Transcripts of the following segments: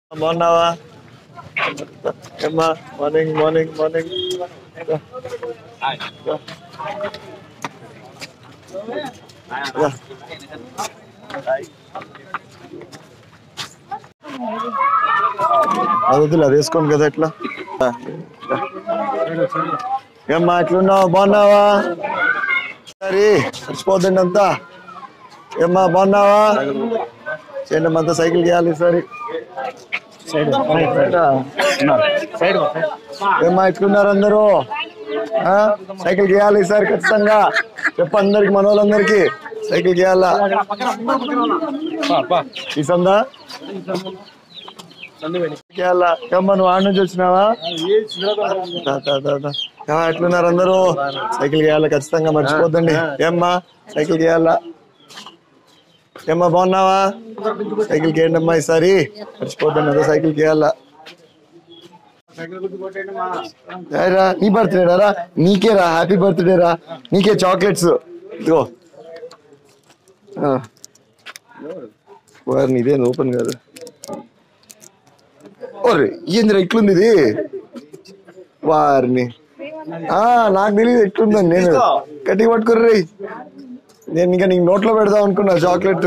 బాగున్నావా ఏమ్మా morning morning morning అది వద్దులే, అది వేసుకోండి కదా ఎట్లా ఏమ్మా ఎట్లున్నావు బాగున్నావా సరే మర్చిపోద్దండి అంతా ఏమ్మా బాగున్నావా చేయండి అంతా సైకిల్ గీయాలి సరే ఏమ్మా ఎట్లున్నారు అందరూ ఆ? సైకిల్ గీయాలి సార్ ఖచ్చితంగా చెప్పు అందరికి మన వాళ్ళందరికి సైకిల్ గీయాలా ఈ సందా గీయాలా ఏమ్మా నువ్వు ఆడ నుంచి వచ్చినావా దా, దా, దా, దా. ఆ, ఎట్లున్నారు అందరూ సైకిల్ గీయాలి ఖచ్చితంగా మర్చిపోద్దండి ఏమ్మా సైకిల్ గీయాలా ఏమ్మా బాగున్నావా సైకిల్ గేయండి అమ్మా ఈసారి మర్చిపోద్దండి అదే సైకిల్ గీయాలా రా నీ బర్త్డే రా నీకే రా హ్యాపీ బర్త్డే రా నీకే చాక్లెట్స్ ఇదిగో ఆ. వారిని ఇదేంది ఓపెన్ కాదు ఓరే ఏందిరా ఇట్లుంది ఇది వారిని ఆ నాకు తెలియదు ఎట్లుందని నేను గట్టిగా పట్టుకుర్రీ నేను ఇంకా నీకు నోట్లో పెడదాం అనుకున్నా చాక్లెట్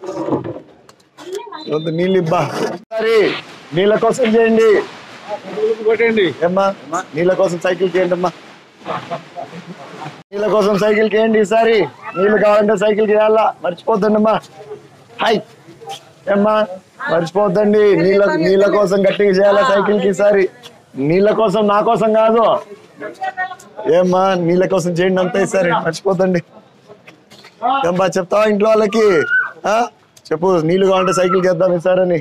వద్దు నీళ్ళు ఇబ్బా సరే నీళ్ళ కోసం చేయండి కొట్టండి ఏమ్మా నీళ్ళ కోసం సైకిల్ చేయండి అమ్మా నీళ్ళ కోసం సైకిల్ చేయండి ఈసారి నీళ్ళు కావాలంటే సైకిల్ చేయాలా మర్చిపోద్దండి అమ్మా హాయ్ ఏమ్మా మర్చిపోద్దండి నీళ్ళ నీళ్ళ కోసం గట్టిగా చేయాలా సైకిల్ కి ఈసారి నీళ్ళ కోసం నా కోసం కాదు ఏమ్మా నీళ్ళ కోసం చేయండి అంతా ఈసారి మర్చిపోద్దండి ఏమ్మా చెప్తావా ఇంట్లో వాళ్ళకి ఆ? చెప్పు నీళ్ళు కావాలంటే సైకిల్ చేద్దాం ఈసారని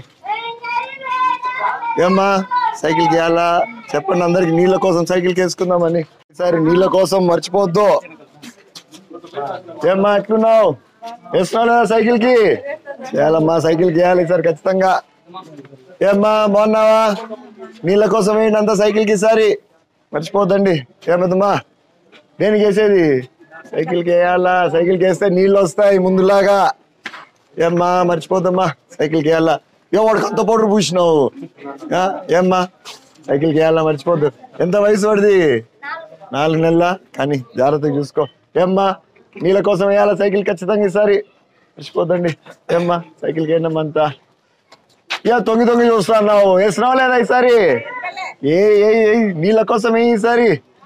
ఏమ్మా సైకిల్ గీయాలా చెప్పండి అందరికి నీళ్ళ కోసం సైకిల్ కేసుకుందామని ఈసారి నీళ్ళ కోసం మర్చిపోవద్దు ఏమ్మా ఎట్లున్నావు వేస్తున్నావు లేదా సైకిల్ కి చేయాలమ్మా సైకిల్ గీయాలి సార్ ఖచ్చితంగా ఏమ్మా బాగున్నావా నీళ్ళ కోసం వేయండి అంతా సైకిల్ కి ఈసారి మర్చిపోద్దండి ఏమవుతుందమ్మా దేనికి వేసేది సైకిల్ కి వేయాలా సైకిల్ కి వేస్తే నీళ్ళు వస్తాయి ముందులాగా ఏమ్మా మర్చిపోద్దమ్మా సైకిల్ కి వేయాలా ఎవడికి అంత పౌడర్ పూసినావు ఆ, ఏమ్మా సైకిల్ కి వేయాలా మర్చిపోద్దు ఎంత వయసు పడిది నాలుగు నెలల కానీ జాగ్రత్తగా చూసుకో ఏమ్మా నీళ్ళ కోసం వేయాలా సైకిల్ ఖచ్చితంగా ఈసారి మర్చిపోద్దండి ఏమ్మా సైకిల్ కి వేయండి అంతా ఇక తొంగి తొంగి చూస్తున్నావు వేసినావు లేదా ఈసారి ఏ ఏ ఏ, నీళ్ళ కోసం ఏ ఈసారి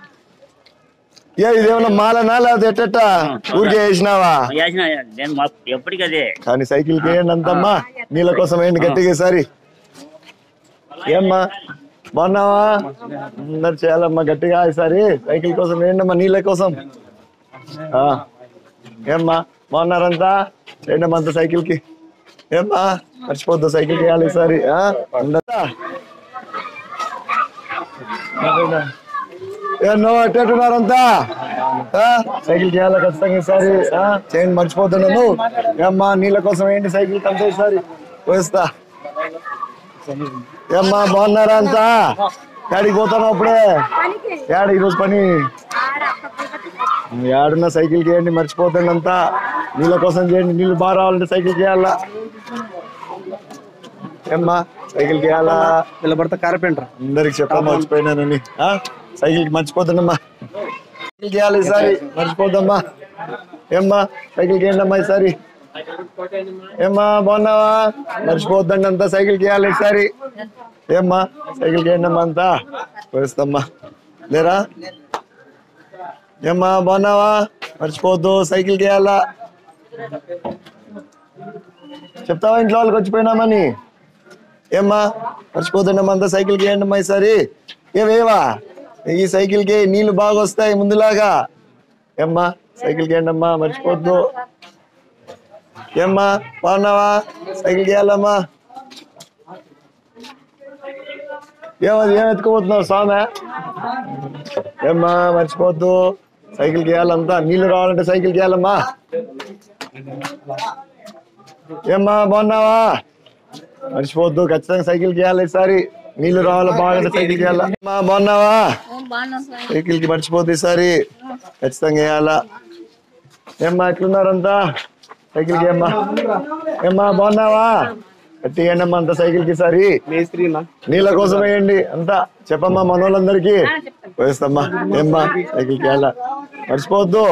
ఏ ఇదేమన్నా మాలనా లేదా ఎట్టెట్ట ఊరికే వేసినావా చేసిన నేను మా- ఎప్పటికదే కానీ సైకిల్ కి వేయండి అంతమ్మా నీళ్ళ కోసం వేయండి గట్టిగా ఈసారి ఏమ్మా బాగున్నావా అందరు చేయాలమ్మా గట్టిగా ఈసారి సైకిల్ కోసం వేయండి అమ్మా నీళ్ళ కోసం ఆ. ఏమ్మా బాగున్నారంతా చేయండి అమ్మా అంత సైకిల్ కి ఏమ్మా మర్చిపోద్దు సైకిల్ వేయాలి ఈసారి ఆ? ఉండదా ఎన్నో అట్టేట్టున్నారంతా ఆ? సైకిల్ చేయాలి ఖచ్చితంగా ఈసారి ఆ? చేయండి మర్చిపోతున్నా నువ్వు ఏమ్మా నీళ్ళ కోసం ఏంటి సైకిల్ కంటే ఈసారి వేస్తా ఏమ్మా బాగున్నారా అంతా యాడికి పోతాను అప్పుడే యాడ ఈరోజు పని యాడున్న సైకిల్ చేయండి మర్చిపోతుంది అంతా నీళ్ళ కోసం చేయండి నీళ్ళు బాగా రావాలంటే సైకిల్ చేయాలా ఏమ్మా సైకిల్ చేయాలా ఇలా పడితే కార్పెంటర్ అందరికి చెప్పాలి మర్చిపోయినానని ఆ? సైకిల్ మర్చిపోతానమ్మా సైకిల్ చేయాలి ఈసారి మర్చిపోద్దమ్మా ఏమ్మా సైకిల్ చేయండి ఈసారి ఏమ్మా బాగున్నావా మర్చిపోద్దండి అంతా సైకిల్ చేయాలి ఈసారి ఏమ్మా సైకిల్ చేయండి అమ్మా అంతా వేస్తమ్మా లేరా ఏమ్మా బాగున్నావా మర్చిపోవద్దు సైకిల్ చేయాలా చెప్తావా ఇంట్లో వాళ్ళకి వచ్చిపోయినామని ఏమ్మా మర్చిపోతుండే అంతా సైకిల్ కి వేయండి అమ్మా ఈసారి ఏవేవా ఈ సైకిల్ కి నీళ్లు బాగా వస్తాయి ముందులాగా ఏమ్మా సైకిల్ కి అమ్మా మర్చిపోద్దు ఏమ్మా బాగున్నావా సైకిల్ చేయాలమ్మా ఏమది ఏం ఎత్తుకోబోతున్నావు స్వామి ఏమ్మా మర్చిపోద్దు సైకిల్ చేయాలంతా నీళ్లు రావాలంటే సైకిల్ చేయాలమ్మా ఏమ్మా బాగున్నావా మర్చిపోవద్దు ఖచ్చితంగా సైకిల్ చేయాలి ఈసారి నీళ్లు రావాలి బాగా సైకిల్ చేయాలా అమ్మా బాగున్నావా సైకిల్ కి మర్చిపోద్దు ఈసారి ఖచ్చితంగా వేయాలా ఏమ్మా ఎట్లున్నారంతా సైకిల్ కి ఏమ్మా ఏమ్మా బాగున్నావా గట్టి వేయండి అంత సైకిల్ కి సరి మేస్త్రినా నీళ్ళ కోసం వేయండి అంతా చెప్పమ్మా మనోళ్ళందరికీ వేస్తమ్మా ఏమ్మా సైకిల్ కి వెళ్ళ మర్చిపోవద్దు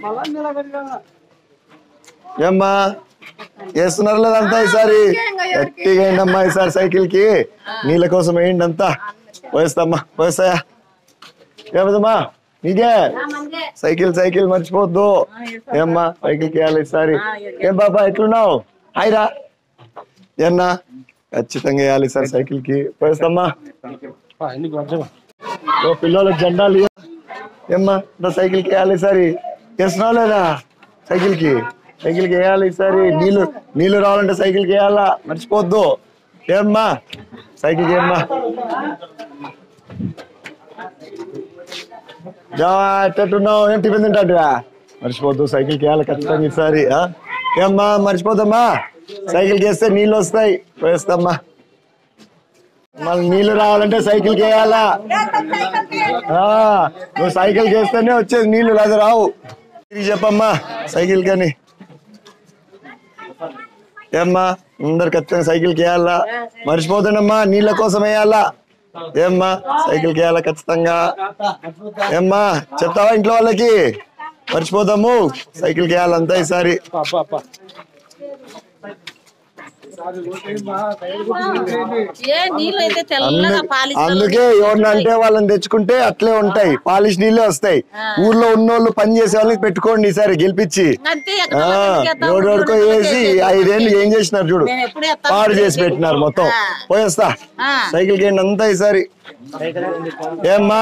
ఏమ్మా వేస్తున్నారు లేదంతా ఈసారి గట్టిగా వేయండి అమ్మా ఈసారి సైకిల్ కి నీళ్ళ కోసం వేయండి అంతా పోయిస్తామ్మా పోయిస్తాయా ఏమదమ్మా నీకే సైకిల్ సైకిల్ మర్చిపోవద్దు ఏమ్మా సైకిల్ కి వేయాలి ఈసారి ఏం బాబా ఎట్లున్నావు హాయ్ రా ఏన్నా ఖచ్చితంగా వేయాలి సార్ సైకిల్ కి పోయిస్తామ్మా ఎన్ని కొంచెం ఓ పిల్లలకు జెండాలు ఇయ్య. ఏమ్మా నా సైకిల్ కి వేయాలి ఈసారి వేస్తున్నావు లేదా సైకిల్ కి సైకిల్ కి వేయాలి ఈసారి నీళ్లు నీళ్లు రావాలంటే సైకిల్ కి వేయాలా మర్చిపోవద్దు ఏమ్మా సైకిల్ కి ఏమ్మా జావా ఎట్టట్టున్నావు ఏం టిఫిన్ తింటాడురా మర్చిపోవద్దు సైకిల్ కి వేయాలి ఖచ్చితంగా ఈసారి ఆ? ఏమ్మా మర్చిపోద్దమ్మా సైకిల్ కి వేస్తే నీళ్ళు వస్తాయి వేస్తామ్మా మళ్ళీ నీళ్లు రావాలంటే సైకిల్ కి వేయాలా ఆ, నువ్వు సైకిల్ చేస్తేనే వచ్చేది నీళ్లు లేదా రావు తిరిగి చెప్పమ్మా సైకిల్ కని ఏమ్మా అందరు ఖచ్చితంగా సైకిల్ కి వేయాలా మర్చిపోతానమ్మా నీళ్ళ కోసం వేయాలా ఏమ్మా సైకిల్ కి వేయాలా ఖచ్చితంగా ఏమ్మా చెప్తావా ఇంట్లో వాళ్ళకి మర్చిపోతాము సైకిల్ కి వేయాలంతా ఈసారి అప్ప అప్ప ఏ నీళ్ళు అయితే తెల్లగా అందు- పాలిష్ అందుకే ఎవరిని అంటే వాళ్ళని తెచ్చుకుంటే అట్లే ఉంటాయి పాలిష్ నీళ్ళే వస్తాయి ఊర్లో ఉన్నోళ్ళు పని చేసే వాళ్ళని పెట్టుకోండి ఈసారి గెలిపించి అంతే ఎక్కడ ఆ, పక్కకి ఎత్తాం, ఎవడెవడికో ఊళ్ళో వేసి చేసేది. ఐదేళ్ళు ఏం చేసినారు చూడు మేము ఎప్పుడు ఎత్తాం, పాడు చేసి చేసేది. పెట్టినారు మొత్తం ఆ. పోయేస్తా ఆ. సైకిల్ కి అంతా ఈసారి ఏమ్మా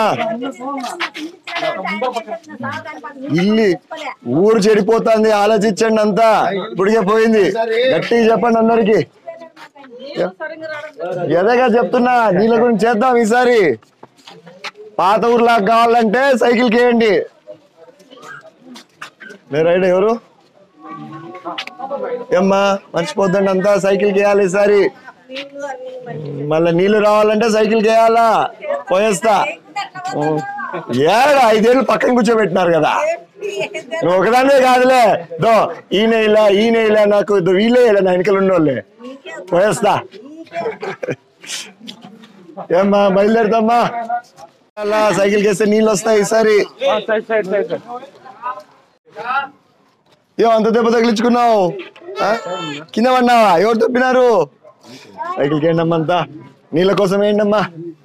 ఇల్లు ఊరు చెడిపోతుంది ఆలోచించండి అంతా ఇప్పటికే పోయింది గట్టిగా చెప్పండి అందరికి ఎదగా చెప్తున్నా నీళ్ళ గురించి చేద్దాం ఈసారి పాత ఊర్లాగా కావాలంటే సైకిల్ కేయండి మీరు రైడ్ ఎవరు ఏమ్మా మర్చిపోద్దండి అంతా సైకిల్ చేయాలి ఈసారి మళ్ళీ నీళ్లు రావాలంటే సైకిల్ చేయాలా పోయేస్తా ఏడా ఐదేళ్ళు పక్కన కూర్చోబెట్టినారు కదా నువ్వు ఒకదానే కాదులే దో ఈయన ఇలా ఈయన ఇలా నాకు ఇదో వీళ్ళే ఇలా నా వెనకలు ఉన్నోళ్ళే పోయేస్తా ఏమ్మా బయలుదేరుతామ్మా అలా సైకిల్ చేస్తే నీళ్ళు వస్తాయి ఈసారి సైడ్ సైడ్ సైడ్ సైడ్ ఏ అంత దెబ్బ తగిలించుకున్నావు ఆ? కింద పడినావా ఎవరు తప్పినారు సైకిల్కి ఏంటమ్మా అంతా నీళ్ళ కోసం ఏంటమ్మా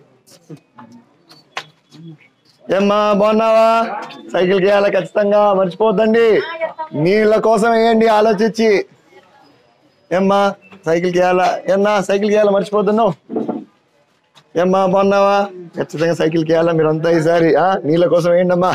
ఏమ్మా బాగున్నావా సైకిల్ వేయాలి ఖచ్చితంగా మర్చిపోద్దండి నీళ్ళ కోసం వేయండి ఆలోచించి ఏమ్మా సైకిల్ వేయాలా ఏమన్నా సైకిల్ వేయాలా మర్చిపోతున్నావు ఏమ్మా బాగున్నావా ఖచ్చితంగా సైకిల్ వేయాలా మీరంతా ఈసారి ఆ? నీళ్ళ కోసం వేయండి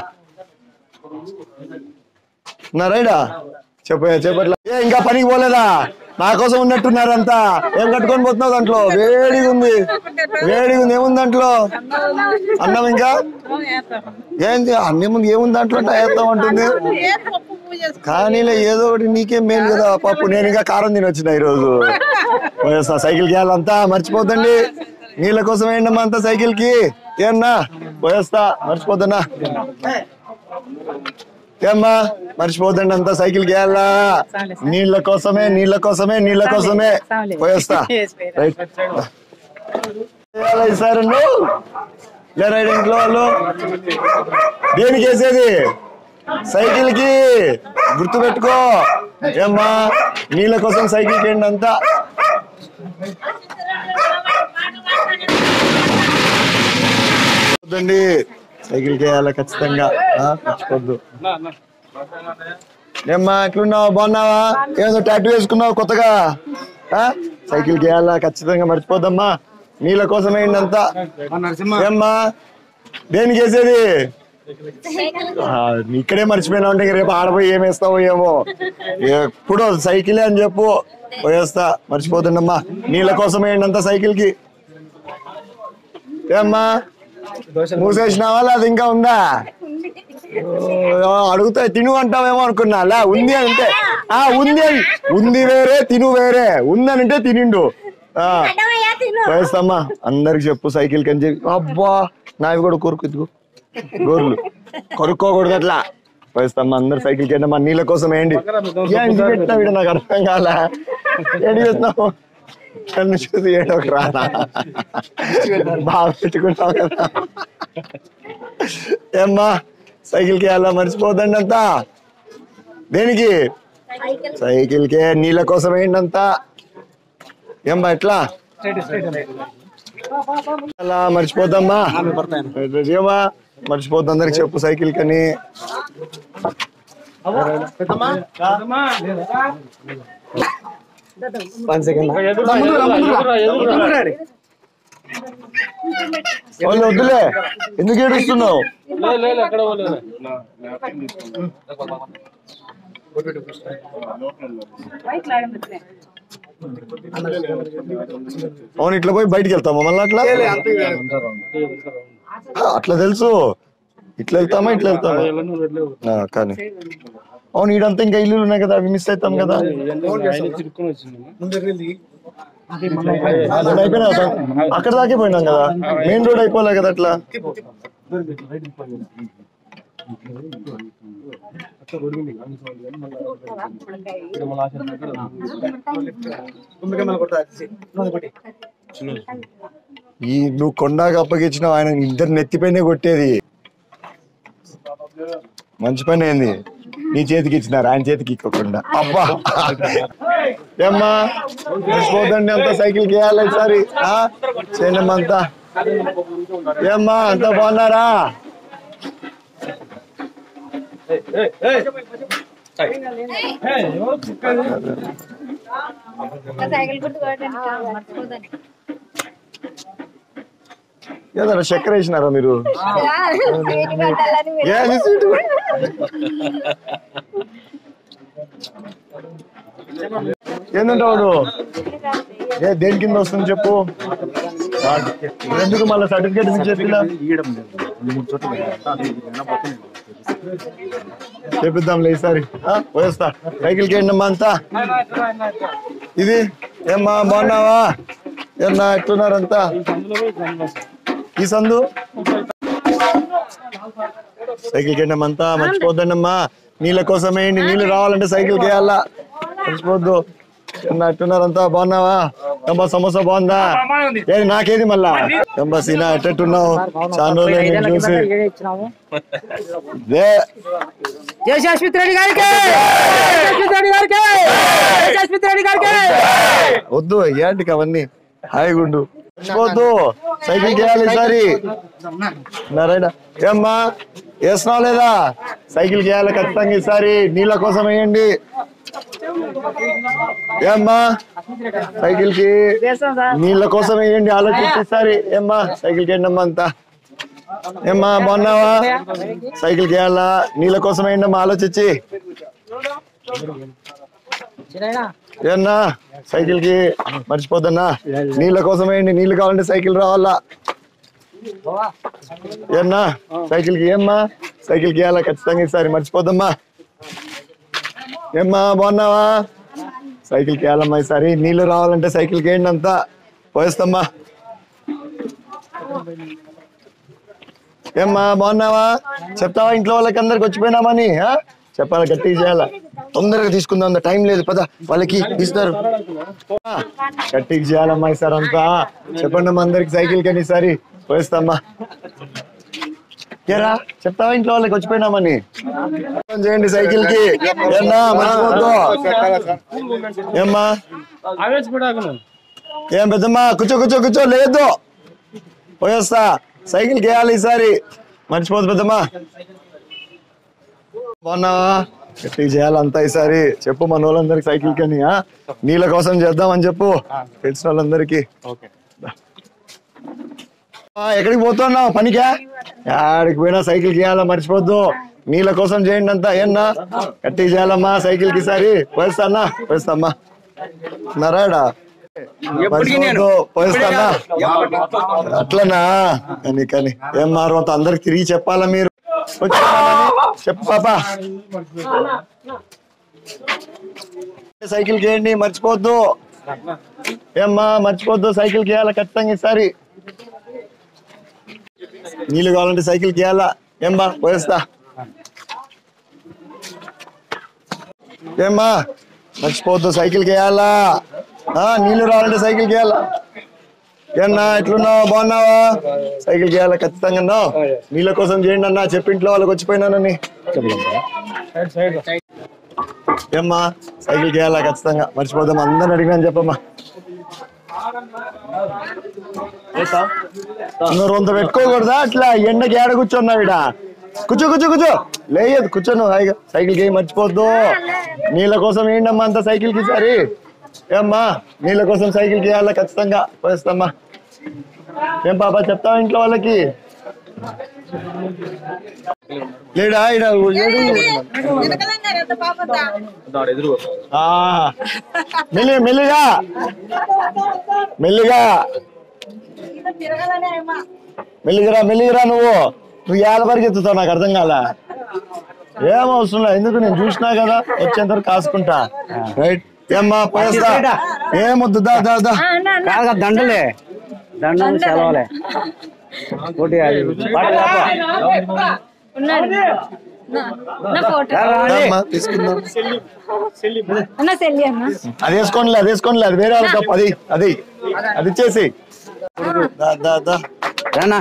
నా రైడా చెప్ప చెప్పట్లా ఏ ఇంకా పనికి పోలేదా నా కోసం ఉన్నట్టున్నారంతా ఏం కట్టుకొని పోతున్నావు దాంట్లో వేడిగా ఉంది వేడిగా ఉంది ఏముంది దాంట్లో అన్నం ఇంకా ఏంటి అన్నం ముందు ఏముంది దాంట్లో అంటే వేస్తాం అంటుంది కానీలే ఏదో ఒకటి నీకేం మేలు కదా పప్పు నేను ఇంకా కారం తినొచ్చిన ఈరోజు పోయేస్తా సైకిల్ కి వెళ్ళాలంతా మర్చిపోతండి నీళ్ళ కోసం ఏంటమ్మా అంతా సైకిల్ కి ఏమన్నా పోయేస్తా మర్చిపోతున్నా ఏమ్మా మర్చిపోతండి అంతా సైకిల్ కి వెళ్ళా నీళ్ళ కోసమే నీళ్ళ కోసమే నీళ్ళ కోసమే పోయేస్తా రైట్ ఎలా ఇస్తారు నువ్వు లే రైట్ ఇంట్లో వాళ్ళు దేనికి వేసేది సైకిల్ కి గుర్తు పెట్టుకో ఏమ్మా నీళ్ళ కోసం సైకిల్ కి ఏంటి అంతా వద్దండి సైకిల్ కి వేయాలి ఖచ్చితంగా ఆ, మర్చిపోద్దు నా నా ఏమ్మా ఎట్లున్నావు బాగున్నావా ఏదో టాటూ వేసుకున్నావు కొత్తగా ఆ? సైకిల్ కి వేయాలా ఖచ్చితంగా మర్చిపోద్దమ్మా నీళ్ళ కోసం ఏంటి అంతా ఆ నరసింహ ఏమ్మా దేనికి వేసేది ఆ, ఇక్కడే మర్చిపోయినా ఉంటే ఇంక రేపు ఆడపోయి ఏం వేస్తావో ఏమో ఎప్పుడు సైకిలే అని చెప్పు పోయేస్తా మర్చిపోతుండమ్మా నీళ్ళ కోసం ఏంటంతా సైకిల్ కి ఏమ్మా మూసేసినావా లేదా ఇంకా ఉందా ఓ, అడుగుతా తిను అంటావేమో అనుకున్నా లే ఉంది అని అంటే ఆ ఉంది అని ఉంది వేరే తిను వేరే ఉందని అంటే తినిండు ఆ వేస్తామ్మా అందరికి చెప్పు సైకిల్ కని చెప్పి అబ్బా నావి కూడా కొరుకు ఇదిగో గోర్లు కొరుక్కోకూడదు అట్లా వేస్తామ్మా అందరు సైకిల్ కి మా నీళ్ళ కోసం ఏంటి ఏంటి పెట్టినా వీడు నాకు అర్థం కాల ఏంటి చేస్తున్నావు నన్ను చూసి ఏడో ఒక రానా బాగా పెట్టుకుంటావు కదా ఏమ్మా సైకిల్కి అలా మర్చిపోదండి అంతా దేనికి సైకిల్కే నీళ్ళ కోసం ఏంటంతా ఏమ్మా ఎట్లా అలా మర్చిపోద్దమ్మా ఏమా మర్చిపోద్దు అందరికి చెప్పు సైకిల్ కని వాళ్ళు వద్దులే ఎందుకు ఏడుస్తున్నావు ఎక్కడ పోలేదు అవును ఇట్లా పోయి బయటికి వెళ్తామా మళ్ళీ అట్లా ఆ, అట్లా తెలుసు ఇట్లా వెళ్తామా ఇట్లా వెళ్తామా ఆ, కానీ అవును ఈడంతా ఇంకా ఇల్లు ఉన్నాయి కదా అవి మిస్ అవుతాం కదా తిరుక్కొని వచ్చింది అక్కడ అయిపోయినా కదా? అక్కడ దాకే పోయినాం కదా మెయిన్ రోడ్ అయిపోలే కదా అట్లా ఈ నువ్వు కొండకు అప్పగించినావు ఆయన ఇద్దరు నెత్తిపైనే కొట్టేది మంచి పని అయింది నీ చేతికి ఇచ్చినారు ఆయన చేతికి ఇక్కకుండా అబ్బా ఏమ్మా చూసుకోదండి అంతా సైకిల్ గేయాలి ఈసారి ఆ? చేయండి అమ్మా అంతా ఏమ్మా అంతా బాగున్నారా సైకిల్ గుర్తు మర్చిపోదండి ఏదన్నా చక్కెర వేసినారా మీరు ఏది సీటు? ఏందంటావు నువ్వు? ఏ దేని కింద వస్తుంది చెప్పు ఎందుకు మళ్ళీ సర్టిఫికేట్ మీకు చెప్పినా చేపిద్దాంలే ఈసారి ఆ, పోయేస్తా సైకిల్ కేండి అమ్మా అంతా ఇది ఏమ్మా బాగున్నావా ఏమన్నా ఎట్లున్నారంతా ఈ సందు సైకిల్ కేండి అంతా మర్చిపోద్దండి అమ్మా నీళ్ళ కోసం వేయండి నీళ్ళు రావాలంటే సైకిల్ కేయాలా మర్చిపోద్దు ఏమన్నా ఎట్టున్నారంతా బాగున్నావా ఎంబా సమోసా బాగుందా ఏది నాకేది మళ్ళా ఎంబా సీనా ఎట్టెట్టున్నావు చాలా రోజులు నేను చూసి దే జయశాశ్వత్ రెడ్డి గారికి జయశాశ్వత్ రెడ్డి గారికి జయశాశ్వత్ రెడ్డి గారికి వద్దు ఏంటికి అవన్నీ హాయిగా ఉండు మర్చిపోవద్దు సైకిల్ చేయాలి ఈసారి నారాయణ ఏమ్మా వేస్తున్నావు లేదా సైకిల్ చేయాలి ఖచ్చితంగా ఈసారి నీళ్ళ కోసం వేయండి ఏమ్మా సైకిల్ కి నీళ్ళ కోసం వేయండి ఆలోచించి ఈసారి ఏమ్మా సైకిల్ కి అమ్మా అంతా ఏమ్మా బాగున్నావా సైకిల్ చేయాలా నీళ్ళ కోసం వేయండి అమ్మా ఆలోచించి ఏన్నా సైకిల్ కి మర్చిపోద్దన్నా నీళ్ళ కోసం వేయండి నీళ్ళు కావాలంటే సైకిల్ రావాలా ఏన్నా సైకిల్ కి ఏమ్మా సైకిల్ కి ఇవ్వాలా ఖచ్చితంగా ఈసారి మర్చిపోద్దమ్మా ఏమ్మా బాగున్నావా సైకిల్ కి ఇవ్వాలమ్మా ఈసారి నీళ్ళు రావాలంటే సైకిల్ కి వేయండి అంతా పోయేస్తమ్మా ఏమ్మా బాగున్నావా చెప్తావా ఇంట్లో వాళ్ళకి అందరికి వచ్చిపోయినామని ఆ? చెప్పాలి గట్టిగా చేయాలా తొందరగా తీసుకుందాం అంత టైం లేదు పద వాళ్ళకి ఇస్తారు ఆ, గట్టిగా చేయాలమ్మా ఈసారి అంతా చెప్పండి అమ్మా అందరికి సైకిల్ కని ఈసారి పోయిస్తామ్మా ఏరా చెప్తావా ఇంట్లో వాళ్ళకి వచ్చిపోయినామని ఫోన్ చేయండి సైకిల్ కి ఏమ్మా మర్చిపోద్దు ఏమ్మా ఆవేశపడాకను ఏం పెద్దమ్మా కూర్చో కూర్చో కూర్చో లేదు పోయేస్తా సైకిల్ వేయాలి ఈసారి మర్చిపోదు పెద్దమ్మా బాగున్నావా గట్టిగా చేయాలంతా ఈసారి చెప్పు మన వాళ్ళందరికి సైకిల్ కని ఆ? నీళ్ళ కోసం చేద్దామని చెప్పు తెలిసిన వాళ్ళందరికి ఓకే ఆ, ఎక్కడికి పోతున్నావు పనికా ఆడికి పోయినా సైకిల్ చేయాలా మర్చిపోద్దు నీళ్ళ కోసం చేయండి అంతా ఏన్నా గట్టిగా చేయాలమ్మా సైకిల్ కి ఈసారి పోయిస్తానా పోయిస్తామ్మా నరాడా మర్చిపోద్దు పోయిస్తానా అట్లనా కానీ కానీ ఏం మారు అందరికి తిరిగి చెప్పాలా మీరు వచ్చేయమని చెప్పు పాపా సైకిల్ చేయండి మర్చిపోద్దు ఏమ్మా మర్చిపోద్దు సైకిల్ చేయాలా ఖచ్చితంగా ఈసారి నీళ్ళు కావాలంటే సైకిల్ చేయాలా ఏమ్మా పోయేస్తా ఏమ్మా మర్చిపోద్దు సైకిల్ చేయాలా ఆ, నీళ్లు రావాలంటే సైకిల్ గీయాలా ఏమన్నా ఎట్లున్నావు బాగున్నావా సైకిల్ గీయాలా ఖచ్చితంగా అన్నావు నీళ్ళ కోసం చేయండి అన్న చెప్పింట్లో వాళ్ళకి వచ్చిపోయినానని సైడ్ సైడ్ ఏమ్మా సైకిల్ గీయాలా ఖచ్చితంగా మర్చిపోదాం అందరిని అడిగినాను చెప్పమ్మా నువ్వు రొంత పెట్టుకోకూడదా అట్లా ఎండకి ఏడ కూర్చున్నావు ఇడ కూర్చో కూర్చో కూర్చో లేదు కూర్చో నువ్వు హాయిగా సైకిల్ కి మర్చిపోద్దు నీళ్ళ కోసం ఏంటమ్మా అంత సైకిల్ కి సరి ఏమ్మా నీళ్ళ కోసం సైకిల్ కి వేయాలా ఖచ్చితంగా పోయిస్తామ్మా ఏం పాప చెప్తావా ఇంట్లో వాళ్ళకి లేడా ఈడ ఏడు ఎదురు ఆ, మెల్లి మెల్లిగా మెల్లిగా మెల్లిగిరా మెల్లిగిరా నువ్వు నువ్వు ఏళ్ళ వరకు ఎత్తుతావు నాకు అర్థం కాల ఏం అవసరం లేదు ఎందుకు నేను చూసినా కదా వచ్చేంత వరకు కాసుకుంటా రైట్ ఏమ్మా పోయేస్తా ఏమొద్దు దా దా దా కాదు కదా, దండలే దండం సెలవులే ఒకటి అది పాట చెప్పు. ఉన్నాడు నా- నా ఫోటో రా, రా, రా. అమ్మా, తీసుకుందాం అన్న సెల్లి అన్న అది వేసుకోనిలే అది వేసుకోనిలే అది వేరే వాళ్ళకి అది అది అది ఇచ్చేసి దా దా దా రానా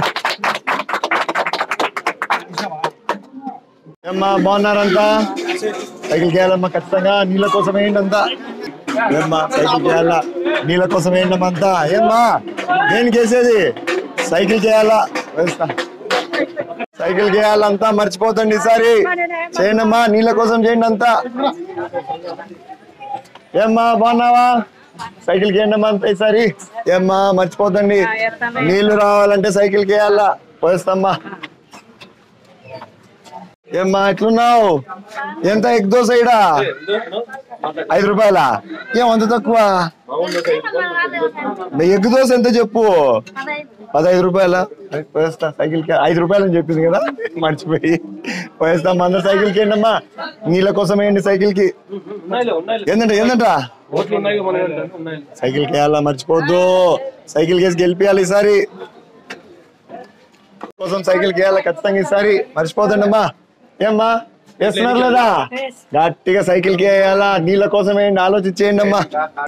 ఏమ్మా బాగున్నారంతా సైకిల్ చేయాలమ్మా ఖచ్చితంగా నీళ్ళ కోసం ఏంటంతా ఏమ్మా సైకిల్ చేయాలా నీళ్ళ కోసం ఏంటమ్మా అంతా ఏమ్మా నేను చేసేది సైకిల్ చేయాలా వేస్తా సైకిల్ చేయాలంతా మర్చిపోతండి ఈసారి చేయండమ్మా నీళ్ళ కోసం చేయండి అంతా ఏమ్మా బాగున్నావా సైకిల్ చేయండమ్మా అంతా ఈసారి ఏమ్మా మర్చిపోతండి నీళ్లు రావాలంటే సైకిల్ చేయాలా పోయిస్తామ్మా ఏమ్మా ఎట్లున్నావు ఎంత ఎగ్ దోశ ఇడా ఐదు రూపాయల ఏం అంత తక్కువ ఎగ్ దోశ ఎంత చెప్పు పదహైదు రూపాయల పోయేస్తా సైకిల్ కి ఐదు రూపాయలు అని చెప్పింది కదా మర్చిపోయి పోయేస్తాం అందరు సైకిల్ కి ఏంటమ్మా నీళ్ళ కోసం వేయండి సైకిల్ కి ఉన్నాయిలే ఉన్నాయి ఏంటంట ఏంటంట ఓట్లు ఉన్నాయి మన ఉన్నాయి సైకిల్ కి వేయాలా మర్చిపోద్దు సైకిల్ కేసి గెలిపియాలి ఈసారి కోసం సైకిల్ కి వేయాలా ఖచ్చితంగా ఈసారి మర్చిపోతండి అమ్మా ఏమ్మా వేస్తున్నారు లేదా గట్టిగా సైకిల్ కి వేయాలా నీళ్ళ కోసం వేయండి ఆలోచించేయండి అమ్మా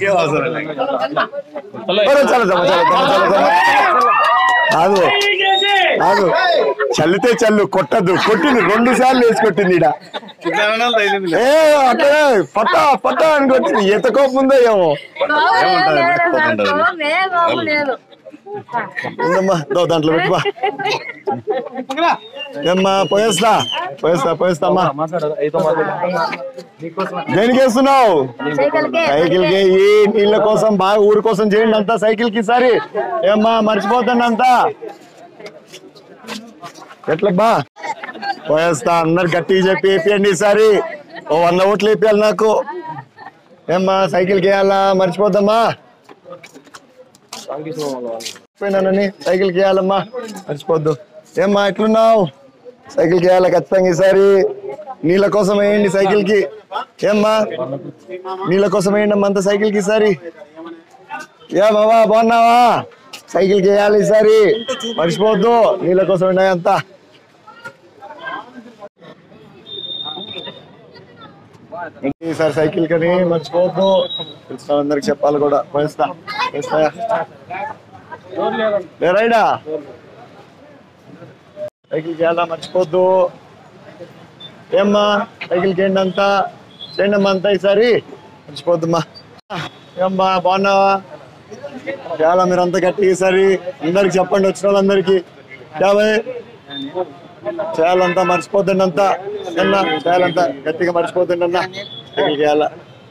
ఒరే, చాలు, చాలు, చాలు, చాలు, చాలు, చాలు. కాదు కాదు చల్లితే చల్లు కొట్టద్దు కొట్టింది రెండు సార్లు వేసి కొట్టింది ఈడ ఏ అట్లే పట్ట పట్ట అని కొట్టింది ఎంత కోపం ఉందో ఏమో లేదు ఉందమ్మా దో దాంట్లో పెట్టుబా ఏమ్మా పోయేస్తా పోయేస్తా పోయేస్తా అమ్మా దేనికి వేస్తున్నావు సైకిల్ కి సైకిల్ కి ఈ నీళ్ళ కోసం బాగా ఊరి కోసం చేయండి అంతా సైకిల్ కి ఈసారి ఏమ్మా మర్చిపోతండి అంతా ఎట్లా బా పోయేస్తా అందరు గట్టిగా చెప్పి వేపియండి ఈసారి ఓ వంద ఓట్లు వేపియాలి నాకు ఏమ్మా సైకిల్ కి వేయాలా మర్చిపోద్దమ్మా పోయినానని సైకిల్ కి వేయాలమ్మా మర్చిపోద్దు ఏమ్మా ఎట్లున్నావు సైకిల్ కి వేయాలా ఖచ్చితంగా ఈసారి నీళ్ళ కోసం వేయండి సైకిల్ కి ఏమ్మా నీళ్ళ కోసం వేయండి అమ్మా అంత సైకిల్ కి ఈసారి ఏ బాబా బాగున్నావా సైకిల్ కి వేయాలి ఈసారి మర్చిపోవద్దు నీళ్ళ కోసం ఉన్నాయి అంతా ఈసారి సైకిల్ కని మర్చిపోవద్దు తెలిసిన అందరికి చెప్పాలి కూడా పోయిస్తా పోయిస్తాయా లే రైడా సైకిల్ చేయాలా మర్చిపోద్దు ఏమ్మా సైకిల్ చేయండి అంతా చేయండి అమ్మా అంతా ఈసారి మర్చిపోద్దమ్మా ఏమ్మా బాగున్నావా చాలా మీరు అంతా గట్టిగా ఈసారి అందరికి చెప్పండి వచ్చిన వాళ్ళందరికీ యాభై చేయాలంతా మర్చిపోద్దండి అంతా అన్న చేయాలంతా గట్టిగా మర్చిపోద్దండి అన్న సైకిల్ చేయాలా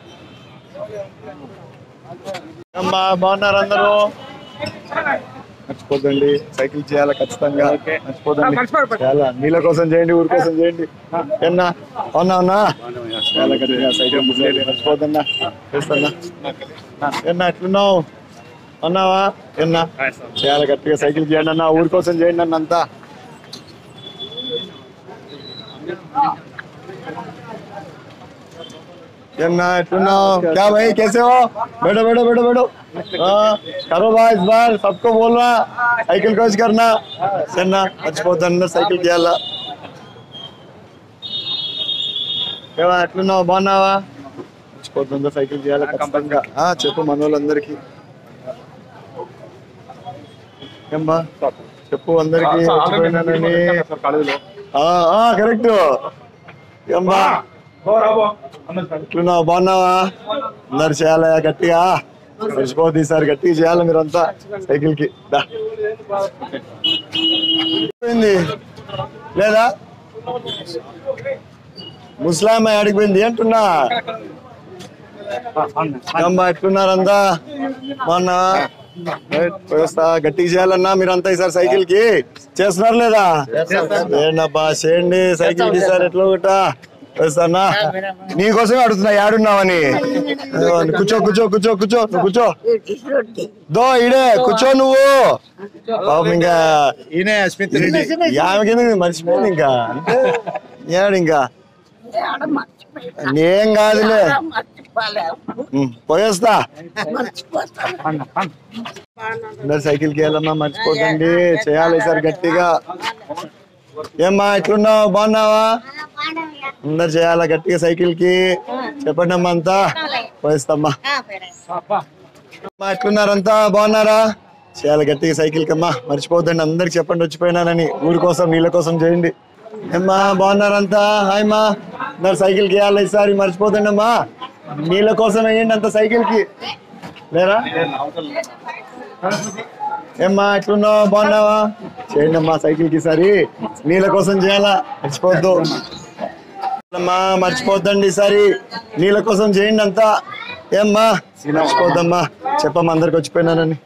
అమ్మా బాగున్నారు అందరూ మర్చిపోద్దండి సైకిల్ చేయాలి ఖచ్చితంగా మర్చిపోద్దండి చాలా నీళ్ళ కోసం చేయండి ఊరి కోసం చేయండి ఎన్నా అవునా అవునా చాలా గట్టిగా సైకిల్ చేయాలి మర్చిపోద్దన్నా చేస్తున్నా ఎన్నా ఎట్లున్నావు అన్నావా ఎన్నా చాలా గట్టిగా సైకిల్ చేయండి అన్న ఊరి కోసం చేయండి అన్న అంతా एन्ना टुना क्या भाई कैसे हो बैठो बैठो बैठो बैठो हाँ करो भाई इस बार सबको बोलना साइकिल कोच करना सेना మర్చిపోతాను సైకిల్ చేయాలా ఏవా ఎట్లున్నావు బాగున్నావా మర్చిపోతుందో సైకిల్ చేయాలి ఖచ్చితంగా ఆ, చెప్పు మన వాళ్ళందరికీ ఏమ్మా చెప్పు అందరికి మర్చిపోయినానని కాలేజీలో ఆ, ఆ, కరెక్ట్ ఏమ్మా ఎట్లున్నావు బాగున్నావా అందరు చేయాలి గట్టిగా మర్చిపోద్ది ఈసారి గట్టిగా చేయాలి మీరంతా సైకిల్ కి దా. పోయింది లేదా ముస్లాం ఆడికి పోయింది అంటున్నా అమ్మా ఎట్లున్నారంతా మొన్న పోయేస్తా గట్టిగా చేయాలన్నా మీరంతా ఈసారి సైకిల్ కి చేస్తున్నారు లేదా ఏంటబ్బా చేయండి సైకిల్ కి ఈసారి ఎట్లా ఒకట వేస్తానా నీకోసమే అడుగుతున్నా ఏడున్నావని అయ్యో, కూర్చో కూర్చో కూర్చో కూర్చో నువ్వు కూర్చో దో ఇడే కూర్చో నువ్వు పాపం ఇంకా ఈయనే అస్మిత్ రెడ్డి ఆమె కింద మర్చిపోయింది ఇంకా అంటే ఏడు ఇంకా ఏం కాదులే ఉం, పోయేస్తా అందరు సైకిల్ కి వెళ్ళమ్మా మర్చిపోకండి చేయాలి సార్ గట్టిగా ఏమ్మా ఎట్లున్నావు బాగున్నావా అందరు చేయాలా గట్టిగా సైకిల్ కి చెప్పండి అమ్మా అంతా పోయిస్తామ్మా అమ్మా ఎట్లున్నారంతా బాగున్నారా చేయాలి గట్టిగా సైకిల్ కమ్మా మర్చిపోద్దండి అందరికి చెప్పండి వచ్చిపోయినానని ఊరి కోసం నీళ్ళ కోసం చేయండి ఏమ్మా బాగున్నారంతా హాయ్ మా అందరు సైకిల్ కి వేయాలి ఈసారి మర్చిపోదండి అమ్మా నీళ్ళ కోసం వేయండి అంత సైకిల్ కి లేరా ఏమ్మా ఎట్లున్నావు బాగున్నావా చేయండి అమ్మా సైకిల్ కి ఈసారి నీళ్ళ కోసం చేయాలా మర్చిపోవద్దు అమ్మా మర్చిపోద్దండి ఈసారి నీళ్ళ కోసం చేయండి అంతా ఏమ్మా మర్చిపోద్దమ్మా చెప్పమ్మా అందరికి వచ్చిపోయినానని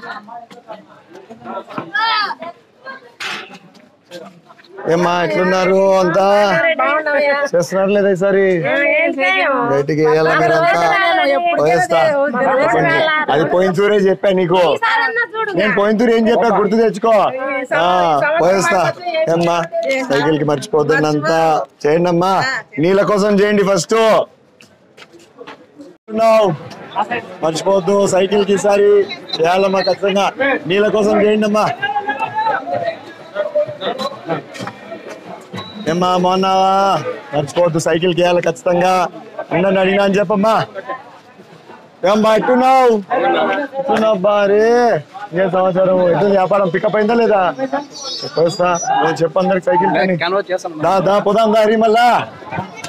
ఏమ్మా ఎట్లున్నారు అంతా చేస్తున్నారు లేదా ఈసారి బయటికి వేయాలా మీరంతా పోయేస్తా చెప్పండి. అది పోయిన చూరే చెప్పా నీకు నేను పోయిన తూరు ఏం చెప్పా గుర్తు తెచ్చుకో ఆ పోయేస్తా ఏమ్మా సైకిల్ కి మర్చిపోద్దండి అంతా చేయండి అమ్మా నీళ్ళ కోసం చేయండి ఫస్ట్ మర్చిపోవద్దు సైకిల్ కి ఈసారి చేయాలమ్మా ఖచ్చితంగా నీళ్ళ కోసం చేయండి అమ్మా ఏమ్మా బాగున్నావా మర్చిపోవద్దు సైకిల్ కి వేయాలి ఖచ్చితంగా ఉండండి అడిగినా అని చెప్పమ్మా ఏమ్మా ఎట్టున్నావు ఎట్టున్నావు బారే ఏ సమాచారం ఎటు వ్యాపారం పికప్ అయిందా లేదా వస్తా నేను చెప్పు అందరికి సైకిల్ పని కన్వర్ట్ చేస్తాను దా దా పోదాం దా హరి మళ్ళా